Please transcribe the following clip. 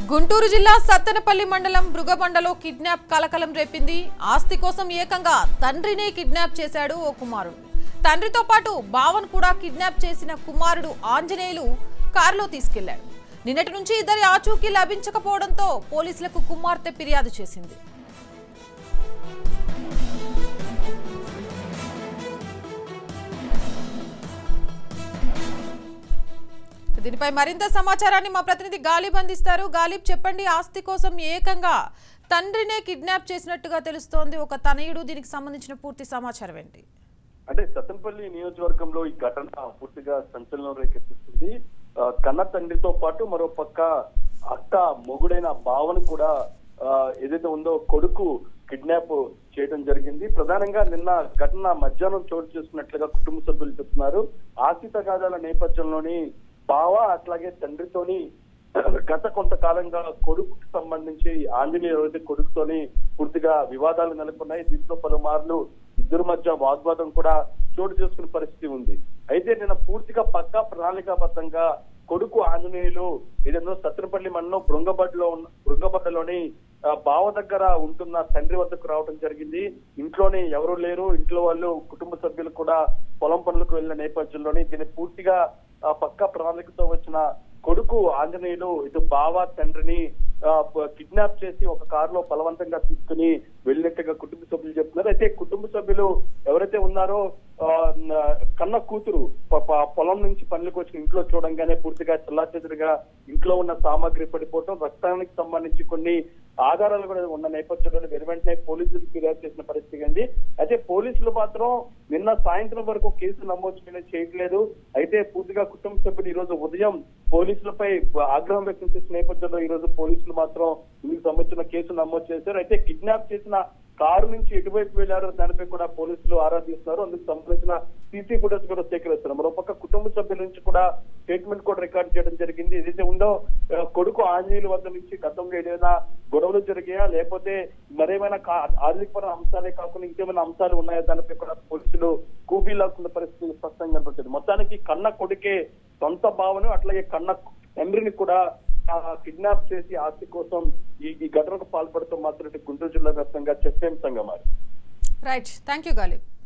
గుంటూరు జిల్లా సత్తెనపల్లి మండలం మృగబండలో కిడ్నాప్ కలకలం రేపింది ఆస్తి కోసం ఏకంగా తండ్రినే కిడ్నాప్ చేశాడు ఓ కుమారుడు తండ్రితో పాటు బావన్ కూడా కిడ్నాప్ చేసిన కుమారుడు ఆంజనేయులు కారులో తీసుకెళ్లాడు నిన్నటి నుంచి ఇద్దరి ఆచూకీ లభించకపోవడంతో పోలీసులకు కుమార్తె ఫిర్యాదు చేసింది దీనిపై మరింత సమాచారాన్ని మా ప్రతినిధి గాలిబ్ అందిస్తారు గాలిబ్ చెప్పండి ఆస్తి కోసం ఏకంగా తండ్రినే కిడ్నాప్ చేసినట్టుగా తెలుస్తోంది ఒక తనయుడు దీనికి సంబంధించిన పూర్తి సమాచారం ఏంటి అంటే సత్తెనపల్లి నియోజకవర్గంలో ఈ ఘటన పూర్తిగా సంచలనం రేకెత్తిస్తుంది ఆ, కన్న తండ్రితో పాటు మరో పక్క అక్క మొగుడైన భావన కూడా ఆ, ఏదైతే ఉందో కొడుకు కిడ్నాప్ చేయడం జరిగింది ప్రధానంగా నిన్న ఘటన మధ్యాహ్నం చోటు చేసుకున్నట్లుగా కుటుంబ సభ్యులు చెప్తున్నారు ఆస్తి తగాదాల నేపథ్యంలోని బావ అట్లాగే తండ్రితోని గత కొంతకాలంగా కొడుకుకి సంబంధించి ఆంజనేయ ఎవరైతే కొడుకుతోని పూర్తిగా వివాదాలు నెలకొన్నాయి దీంట్లో పలుమార్లు ఇద్దరి మధ్య వాగ్వాదం కూడా చోటు చేసుకునే పరిస్థితి ఉంది అయితే నిన్న పూర్తిగా పక్కా ప్రణాళికాబద్ధంగా కొడుకు ఆంజనేయులు ఏదైనా సత్రపల్లి మండలం బృంగబడ్డలో ఉన్న బృంగబడ్డలోని ఆ, బావ దగ్గర ఉంటున్న తండ్రి వద్దకు రావడం జరిగింది ఇంట్లోనే ఎవరు లేరు ఇంట్లో వాళ్ళు కుటుంబ సభ్యులు కూడా పొలం పనులకు వెళ్ళిన నేపథ్యంలోని దీన్ని పూర్తిగా ఆ, పక్కా ప్రణాళికతో వచ్చిన కొడుకు ఆంజనేయులు ఇటు బావ తండ్రిని ఆ, ప- కిడ్నాప్ చేసి ఒక కారులో బలవంతంగా తీసుకుని వెళ్ళినట్టుగా కుటుంబ సభ్యులు చెప్తున్నారు అయితే కుటుంబ సభ్యులు ఎవరైతే ఉన్నారో ఆ, న- కన్న కూతురు ప- ప- పొలం నుంచి పనులకు వచ్చి ఇంట్లో చూడంగానే పూర్తిగా చెల్లాచెదురుగా ఇంట్లో ఉన్న సామాగ్రి పడిపోవటం రక్తానికి సంబంధించి కొన్ని ఆధారాలు కూడా ఉన్న నేపథ్యంలో వెను వెంటనే పోలీసులు ఫిర్యాదు చేసిన పరిస్థితి అండి అయితే పోలీసులు మాత్రం నిన్న సాయంత్రం వరకు కేసు నమోదు చేయలే- చేయట్లేదు అయితే పూర్తిగా కుటుంబ సభ్యులు ఈ రోజు ఉదయం పోలీసులపై ఆగ్రహం వ్యక్తం చేసిన నేపథ్యంలో ఈ రోజు పోలీసులు మాత్రం ఇందుకు సంబంధించిన కేసు నమోదు చేశారు అయితే కిడ్నాప్ చేసిన కారు నుంచి ఎటువైపు వెళ్లారో దానిపై కూడా పోలీసులు ఆరా తీస్తున్నారు అందుకు సంబంధించిన సీసీ ఫుటేజ్ కూడా సేకరిస్తున్నారు మరోపక్క కుటుంబ సభ్యుల నుంచి కూడా స్టేట్మెంట్ కూడా రికార్డ్ చేయడం జరిగింది ఏదైతే ఉందో ఆ, కొడుకు ఆంజనేయుల వద్ద నుంచి గతంలో ఏదైనా గొడవలు జరిగాయా లేకపోతే మరేమైనా కా- ఆర్థికపరమైన అంశాలే కాకుండా ఇంకేమైనా అంశాలు ఉన్నాయా దానిపై కూడా పోలీసులు కూబీ లాక్కున్న పరిస్థితి స్పష్టంగా కనపడుతుంది మొత్తానికి కన్న కొడుకే సొంత భావను అట్లాగే కన్న తండ్రిని కూడా కిడ్నాప్ చేసి ఆస్తి కోసం ఈ ఈ ఘటనకు పాల్పడుతూ మాత్రం ఇటు గుంటూరు జిల్లా వ్యాప్తంగా చర్చాంశంగా మారి రైట్ థ్యాంక్ యూ గాలిబ్